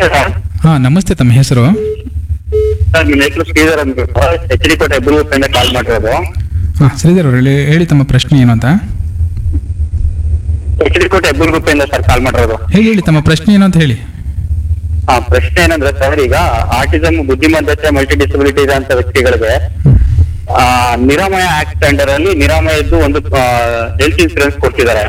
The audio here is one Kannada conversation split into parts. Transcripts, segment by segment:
ನಮಸ್ತೆ ಸರ್ ಹಾಂ ನಮಸ್ತೆ ತಮ್ಮ ಹೆಸರು ಸರ್ ನಿಮ್ಮ ಹೆಸರು ಶ್ರೀಧರ್ ಅಂದ್ಬಿಟ್ಟು ಎಚ್ ಡಿ ಕೋಟೆ ಹೆಬ್ಬೂರಿಂದ ಕಾಲ್ ಮಾಡಿರೋದು ಹಾಂ ಶ್ರೀಧರ್ ಅವರು ಹೇಳಿ ಹೇಳಿ ತಮ್ಮ ಪ್ರಶ್ನೆ ಏನು ಅಂತ ಎಚ್ ಡಿ ಕೋಟೆ ಹೆಬ್ಬೂರು ಗುಪ್ಪೆಯಿಂದ ಸರ್ ಕಾಲ್ ಮಾಡಿರೋದು ಹೇಳಿ ಹೇಳಿ ತಮ್ಮ ಪ್ರಶ್ನೆ ಏನು ಅಂತ ಹೇಳಿ ಹಾ ಪ್ರಶ್ನೆ ಏನಂದ್ರೆ ಸರ್ ಈಗ ಆಟಿಸಮ್ ಬುದ್ಧಿಮತ್ತತೆ ಮಲ್ಟಿ ಡಿಸಬಿಲಿಟಿ ಇರೋಂಥ ವ್ಯಕ್ತಿಗಳಿಗೆ ಆ, ನಿರಾಮಯ ಆಕ್ಟ್ ಅಂಡರ್ ಅಲ್ಲಿ ನಿರಾಮಯದ್ದು ಒಂದು ಹೆಲ್ತ್ ಇನ್ಸೂರೆನ್ಸ್ ಕೊಡ್ತಿದ್ದಾರೆ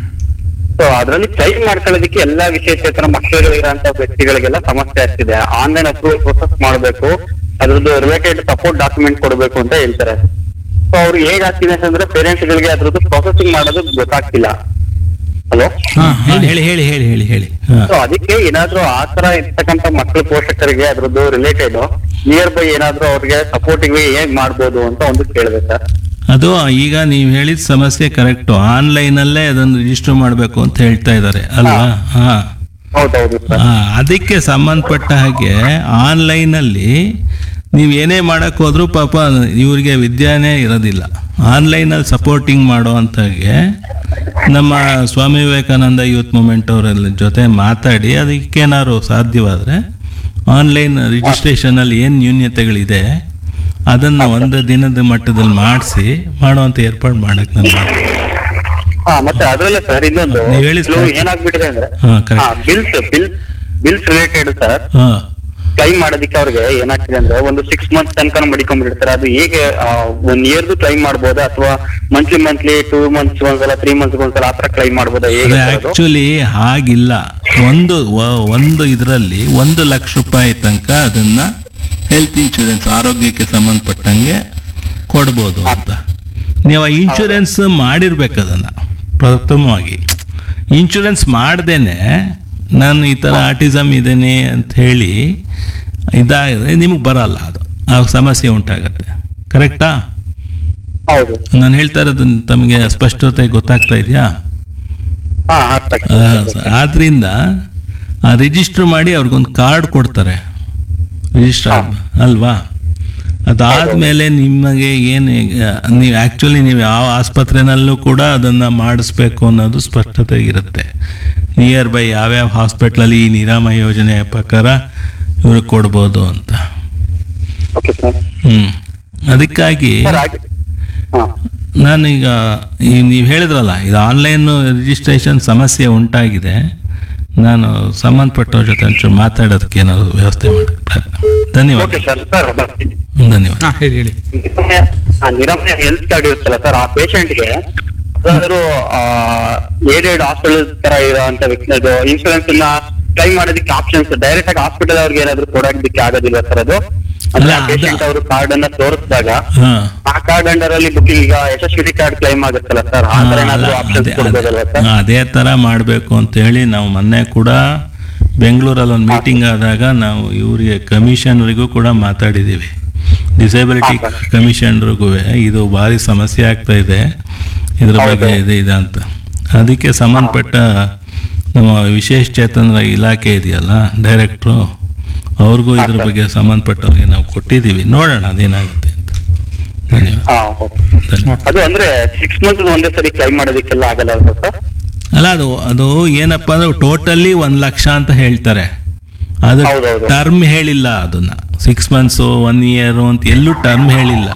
ಸೊ ಅದರಲ್ಲಿ ಕ್ಲೈಮ್ ಮಾಡ್ಕೊಳ್ಳೋದಕ್ಕೆ ಎಲ್ಲಾ ವಿಶೇಷೇತರ ಮಕ್ಕಳುಗಳಿರೋಂಥ ವ್ಯಕ್ತಿಗಳಿಗೆಲ್ಲ ಸಮಸ್ಯೆ ಆಗ್ತಿದೆ ಆನ್ಲೈನ್ ಅಪ್ರೂವಲ್ ಪ್ರೊಸೆಸ್ ಮಾಡಬೇಕು ಅದ್ರದ್ದು ರಿಲೇಟೆಡ್ ಸಪೋರ್ಟ್ ಡಾಕ್ಯುಮೆಂಟ್ ಕೊಡಬೇಕು ಅಂತ ಹೇಳ್ತಾರೆ ಸೊ ಅವ್ರು ಹೇಗ್ ಆಗ್ತಿದೆ ಅಂತಂದ್ರೆ ಪೇರೆಂಟ್ಸ್ ಗಳಿಗೆ ಅದ್ರದ್ದು ಪ್ರೊಸೆಸಿಂಗ್ ಮಾಡೋದು ಗೊತ್ತಾಗ್ತಿಲ್ಲ ಹಲೋ ಹಾಂ ಹಾ, ಹೇಳಿ ಹೇಳಿ ಹೇಳಿ ಹೇಳಿ ಹೇಳಿ ಹಾ. ಸೊ ಅದಕ್ಕೆ ಏನಾದ್ರೂ ಆ ತರ ಇರ್ತಕ್ಕಂಥ ಮಕ್ಕಳ ಪೋಷಕರಿಗೆ ಅದ್ರದ್ದು ರಿಲೇಟೆಡ್ ನಿಯರ್ ಬೈ ಏನಾದ್ರೂ ಅವ್ರಿಗೆ ಸಪೋರ್ಟಿವ್ ಹೇಗ್ ಮಾಡ್ಬೋದು ಅಂತ ಒಂದು ಕೇಳಿದೆ ಸರ್ ಅದು ಈಗ ನೀವು ಹೇಳಿದ ಸಮಸ್ಯೆ ಕರೆಕ್ಟು ಆನ್ಲೈನಲ್ಲೇ ಅದನ್ನು ರಿಜಿಸ್ಟರ್ ಮಾಡಬೇಕು ಅಂತ ಹೇಳ್ತಾ ಇದ್ದಾರೆ ಅಲ್ವಾ ಹಾ ಹೌದೌದು ಸರ್ ಆ, ಅದಕ್ಕೆ ಸಂಬಂಧಪಟ್ಟ ಹಾಗೆ ಆನ್ಲೈನಲ್ಲಿ ನೀವು ಏನೇ ಮಾಡಕ್ ಹೋದ್ರೂ ಪಾಪ ಇವ್ರಿಗೆ ವಿದ್ಯಾನೇ ಇರೋದಿಲ್ಲ ಆನ್ಲೈನಲ್ಲಿ ಸಪೋರ್ಟಿಂಗ್ ಮಾಡೋ ಅಂತಾಗೆ ನಮ್ಮ ಸ್ವಾಮಿ ವಿವೇಕಾನಂದ ಯೂತ್ ಮೂಮೆಂಟ್ ಅವರೆಲ್ಲ ಜೊತೆ ಮಾತಾಡಿ ಅದಕ್ಕೇನಾದ್ರು ಸಾಧ್ಯವಾದರೆ ಆನ್ಲೈನ್ ರಿಜಿಸ್ಟ್ರೇಷನಲ್ಲಿ ಏನು ನ್ಯೂನ್ಯತೆಗಳಿದೆ ಅದನ್ನು ಒಂದು ದಿನದ ಮಟ್ಟದಲ್ಲಿ ಮಾಡಿಸಿ ಮಾಡುವಂಥ ಏರ್ಪಾಡು ಮಾಡಕ್ಕೆ ನಾನು ಮಾಡ್ತೀನಿ. ಹಾ ಮತ್ತೆ ಅದ್ರಲ್ಲೇ ಸರ್ ಇನ್ನೊಂದು ನೀವ್ ಹೇಳಿ ಕೆಲವು ಸರ್. ಏನಾಗ್ಬಿಟ್ಟಿದೆ ಅಂದ್ರೆ ಹಾ, correct. Bills bill bills related sir ಹಾಂ ಕ್ಲೈಮ್ ಮಾಡೋದಕ್ಕೆ ಅವ್ರಿಗೆ ಏನಾಗ್ತಿದೆ ಅಂದ್ರೆ ಒಂದು ಸಿಕ್ಸ್ ಮಂತ್ಸ್ ತನಕ ಮಡಿಕೊಂಡ್ಬಿಡ್ತಾರೆ ಅದು ಹೇಗೆ ಒನ್ ಇಯರ್ದು ಕ್ಲೈಮ್ ಮಾಡ್ಬೋದಾ ಅಥವಾ ಮಂತ್ಲಿ ಮಂತ್ಲಿ ಟೂ ಮಂತ್ಸ್ ಒಂದ್ಸಲ ತ್ರೀ ಮಂತ್ಸ್ ಒಂದ್ಸಲ ಆತರ ಕ್ಲೈಮ್ ಮಾಡ್ಬೋದಾ ಹೇಗೆ ಅದು ಸರ್ ಅದು? ಆಕ್ಚುಲಿ ಹಾಗಿಲ್ಲ ಒಂದು ವ- ಒಂದು ಇದರಲ್ಲಿ ಒಂದು ಲಕ್ಷ ರೂಪಾಯಿ ತನಕ ಅದನ್ನ ಹೆಲ್ತ್ ಇನ್ಶೂರೆನ್ಸ್ ಆರೋಗ್ಯಕ್ಕೆ ಸಂಬಂಧಪಟ್ಟಂಗೆ ಕೊಡ್ಬೋದು ಅಂತ ನೀವು ಆ ಇನ್ಶೂರೆನ್ಸ್ ಮಾಡಿರ್ಬೇಕು ಅದನ್ನ ಪ್ರಥಮವಾಗಿ ಇನ್ಶೂರೆನ್ಸ್ ಮಾಡ್ದೇನೆ ನಾನು ಈ ಥರ ಆಟಿಸಮ್ ಇದ್ದೇನೆ ಅಂತ ಹೇಳಿ ಇದಾಗಿದೆ ನಿಮಗೆ ಬರಲ್ಲ ಅದು ಆ ಸಮಸ್ಯೆ ಉಂಟಾಗತ್ತೆ ಕರೆಕ್ಟಾ ಹೌದು ನಾನು ಹೇಳ್ತಾ ಇರೋದು ತಮಗೆ ಸ್ಪಷ್ಟತೆ ಗೊತ್ತಾಗ್ತಾ ಇದೆಯಾ ಹಾ ಅರ್ಥ ಆಗ್ತದೆ. ಆದ್ರಿಂದ ರಿಜಿಸ್ಟರ್ ಮಾಡಿ ಅವ್ರಿಗೊಂದು ಕಾರ್ಡ್ ಕೊಡ್ತಾರೆ ರಿಜಿಸ್ಟರ್ ಅಲ್ವಾ ಅದಾದ್ಮೇಲೆ ನಿಮಗೆ ಏನು ನೀವು ಆ್ಯಕ್ಚುಲಿ ನೀವು ಯಾವ ಆಸ್ಪತ್ರೆನಲ್ಲೂ ಕೂಡ ಅದನ್ನು ಮಾಡಿಸ್ಬೇಕು ಅನ್ನೋದು ಸ್ಪಷ್ಟತೆ ಇರುತ್ತೆ ನಿಯರ್ ಬೈ ಯಾವ್ಯಾವ ಹಾಸ್ಪಿಟ್ಲಲ್ಲಿ ಈ ನಿರಾಮಯ ಯೋಜನೆಯ ಪ್ರಕಾರ ಇವ್ರಿಗೆ ಕೊಡ್ಬೋದು ಅಂತ ಓಕೆ ಸರ್ ಹ್ಞೂ ಅದಕ್ಕಾಗಿ ಸರ್ ಹಾಗೆ ಹಾ ನಾನೀಗ ಈ ನೀವು ಹೇಳಿದ್ರಲ್ಲ ಇದು ಆನ್ಲೈನ್ ರಿಜಿಸ್ಟ್ರೇಷನ್ ಸಮಸ್ಯೆ ಉಂಟಾಗಿದೆ ನಾನು ಸಂಬಂಧಪಟ್ಟವ್ರ ಜೊತೆ ಒಂಚೂರು ಮಾತಾಡೋದಕ್ಕೆ ಏನಾದ್ರು ವ್ಯವಸ್ಥೆ ಮಾಡಿ ಧನ್ಯವಾದ ಓಕೆ ಸರ್ ಸರ್ ಬರ್ತೀನಿ ಧನ್ಯವಾದ ಹಾಂ ಹೇಳಿ ಹೇಳಿ ಆ ನಿರಾಮಯ ಹೆಲ್ತ್ ಕಾರ್ಡ್ ಇರುತ್ತಲ್ಲ ಸರ್ ಆ ಪೇಷಂಟ್ಗೆ ಯಾವ್ದಾದ್ರು ಏಡೆಡ್ ಹಾಸ್ಪಿಟಲ್ ತರ ಇರೋಂತ ವ್ಯಕ್ತಿ ಇನ್ಶೂರೆನ್ಸ್ ನ ಕ್ಲೈಮ್ ಮಾಡೋದಕ್ಕೆ ಆಪ್ಷನ್ಸ್ ಡೈರೆಕ್ಟ್ ಆಗಿ ಹಾಸ್ಪಿಟಲ್ ಅವ್ರಿಗೆ ಏನಾದ್ರು ಕೊಡೋದಕ್ಕೆ ಆಗೋದಿಲ್ಲ ಸರ್ ಅದು ಅಂದ್ರೆ ಅಲ್ಲ, ಅದು- ಪೇಷಂಟ್ ಅವರು ಕಾರ್ಡ್ ಅನ್ನ ತೋರಿಸಿದಾಗ ಹಾಂ ಆ ಕಾರ್ಡ್ ಅಂಡರ್ ಅಲ್ಲಿ ಬುಕಿಂಗ್ ಈಗ ಯಶಸ್ವಿ ಕಾರ್ಡ್ ಕ್ಲೈಮ್ ಆಗುತ್ತಲ್ಲ ಸರ್ ಆ ತರ ಏನಾದ್ರು ಆಪ್ಷನ್ಸ್ ಕೊಡ್ಬೋದಲ್ವಾ ಸರ್ ಅದೇ ಥರ ಮಾಡಬೇಕು ಅಂತೇಳಿ ನಾವು ಮೊನ್ನೆ ಕೂಡ ಬೆಂಗಳೂರಲ್ಲಿ ಒಂದು ಮೀಟಿಂಗ್ ಆದಾಗ ನಾವು ಇವರಿಗೆ ಕಮಿಷನರಿಗೂ ಕೂಡ ಮಾತಾಡಿದ್ದೀವಿ ಡಿಸೇಬಿಲಿಟಿ ಹಾ, ಸರ್. ಕಮಿಷನರಿಗೂ ಇದು ಭಾರಿ ಸಮಸ್ಯೆ ಆಗ್ತಾ ಇದೆ ಇದ್ರ ಹೌದು. ಬಗ್ಗೆ ಇದೆ ಇದೆ ಅಂತ ಅದಕ್ಕೆ ಸಂಬಂಧಪಟ್ಟ ನಮ್ಮ ವಿಶೇಷ ಚೇತನರ ಇಲಾಖೆ ಇದೆಯಲ್ಲ ಡೈರೆಕ್ಟ್ರು ಅವ್ರಿಗೂ ಇದ್ರ ಬಗ್ಗೆ ಸಂಬಂಧಪಟ್ಟವ್ರಿಗೆ ನಾವು ಕೊಟ್ಟಿದ್ದೀವಿ ನೋಡೋಣ ಅದೇನಾಗುತ್ತೆ ಅಂತ ಧನ್ಯವಾದ ಹಾ ಓಕೆ. ಧನ್ಯವಾದ ಅದು ಅಂದ್ರೆ ಸಿಕ್ಸ್ ಮಂತ್ ಒಂದೇ ಸರಿ ಕ್ಲೈಮ್ ಮಾಡೋದಕ್ಕೆಲ್ಲ ಆಗಲ್ಲ ಅಲ್ವಾ ಸರ್ ಅಲ್ಲ ಅದು ಅದು ಏನಪ್ಪ ಅಂದ್ರೆ ಟೋಟಲಿ ಒಂದ್ ಲಕ್ಷ ಅಂತ ಹೇಳ್ತಾರೆ ಅದು ಹೌದೌದು. ಟರ್ಮ್ ಹೇಳಿಲ್ಲ ಅದನ್ನ ಸಿಕ್ಸ್ ಮಂತ್ಸು ಒನ್ ಇಯರ್ ಅಂತ ಎಲ್ಲೂ ಟರ್ಮ್ ಹೇಳಿಲ್ಲ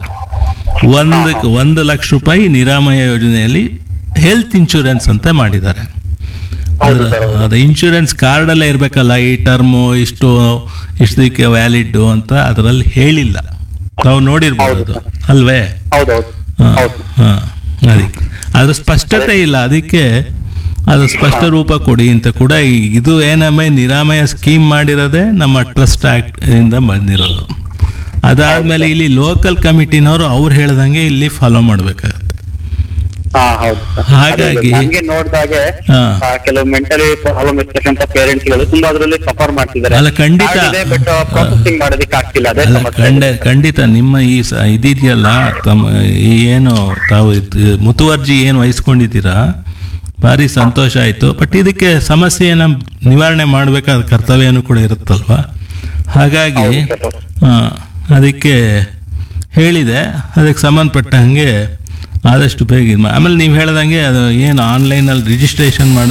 ಒಂದು ಒಂದು ಲಕ್ಷ ರೂಪಾಯಿ ನಿರಾಮಯ ಯೋಜನೆಯಲ್ಲಿ ಹೆಲ್ತ್ ಇನ್ಶೂರೆನ್ಸ್ ಅಂತ ಮಾಡಿದ್ದಾರೆ ಹೌದು ಅದ್ರ- ಸರ್ ಹೌದು. ಅದು ಇನ್ಶೂರೆನ್ಸ್ ಕಾರ್ಡಲ್ಲೇ ಇರಬೇಕಲ್ಲ ಈ ಟರ್ಮು ಇಷ್ಟು ಇಷ್ಟಕ್ಕೆ ವ್ಯಾಲಿಡ್ ಅಂತ ಅದರಲ್ಲಿ ಹೇಳಿಲ್ಲ ತಾವು ನೋಡಿರ್ಬೋದು ಅದು ಅಲ್ವೇ ಹೌದೌದು ಹಾ, ಹೌದು ಹಾ, ಅದಕ್ಕೆ ಅದ್ರ ಸ್ಪಷ್ಟತೆ ಇಲ್ಲ ಅದಕ್ಕೆ ಅದು ಸ್ಪಷ್ಟ ರೂಪ ಕೊಡಿ ಅಂತ ಕೂಡ ಈ- ಇದು ಏನಮ್ಮ ನಿರಾಮಯ ಸ್ಕೀಮ್ ಮಾಡಿರೋದೇ ನಮ್ಮ ಟ್ರಸ್ಟ್ ಆಕ್ಟ್ ಇಂದ ಬಂದಿರೋದು ಅದಾದ್ಮೇಲೆ ಇಲ್ಲಿ ಲೋಕಲ್ ಕಮಿಟಿನವರು ಅವ್ರು ಹೇಳ್ದಂಗೆ ಇಲ್ಲಿ ಫಾಲೋ ಮಾಡ್ಬೇಕಾಗತ್ತೆ ಹಾ ಹೌದು ಸರ್. ಹಾಗಾಗಿ- ಅದೇ ಹಂಗೆ ನೋಡಿದಾಗೆ ಹಾ. ಆ, ಕೆಲವು ಮೆಂಟಲಿ ಪ್ರಾಬ್ಲಮ್ ಇರ್ತಕ್ಕಂಥ ಪೇರೆಂಟ್ಸ್ ಗಳು ತುಂಬಾ ಅದರಲ್ಲಿ ಸಫರ್ ಮಾಡ್ತಿದ್ದಾರೆ ಅಲ್ಲ, ಖಂಡಿತ. ಬಟ್ ಪ್ರೊಸೆಸಿಂಗ್ ಮಾಡೋದಕ್ಕೆ ಆಗ್ತಿಲ್ಲ ಅದೇ ಅಲ್ಲ ಸಮಸ್ಯೆ ಖಂಡ ಖಂಡಿತ ನಿಮ್ಮ ಈ ಸ ಇದಿದೆಯಲ್ಲ ತಮ್ಮ ಈ ಏನು ತಾವು ಇದ್- ಮುತುವರ್ಜಿ ಏನು ವಹಿಸ್ಕೊಂಡಿದ್ದೀರಾ ಭಾರಿ ಸಂತೋಷ ಆಯಿತು ಬಟ್ ಇದಕ್ಕೆ ಸಮಸ್ಯೆಯನ್ನು ನಿವಾರಣೆ ಮಾಡಬೇಕಾದ ಕರ್ತವ್ಯನೂ ಕೂಡ ಇರುತ್ತಲ್ವಾ ಹಾಗಾಗಿ ಹೌದು ಸರ್. ಆ, ಅದಕ್ಕೆ ಹೇಳಿದೆ ಅದಕ್ಕೆ ಸಂಬಂಧಪಟ್ಟ ಹಾಗೆ ಆದಷ್ಟು ಬೇಗ ಇದ್ ಮಾ- ಆಮೇಲೆ ನೀವು ಹೇಳ್ದಂಗೆ ಅದು ಏನು ಆನ್ಲೈನಲ್ಲಿ ರಿಜಿಸ್ಟ್ರೇಷನ್ ಮಾಡಿ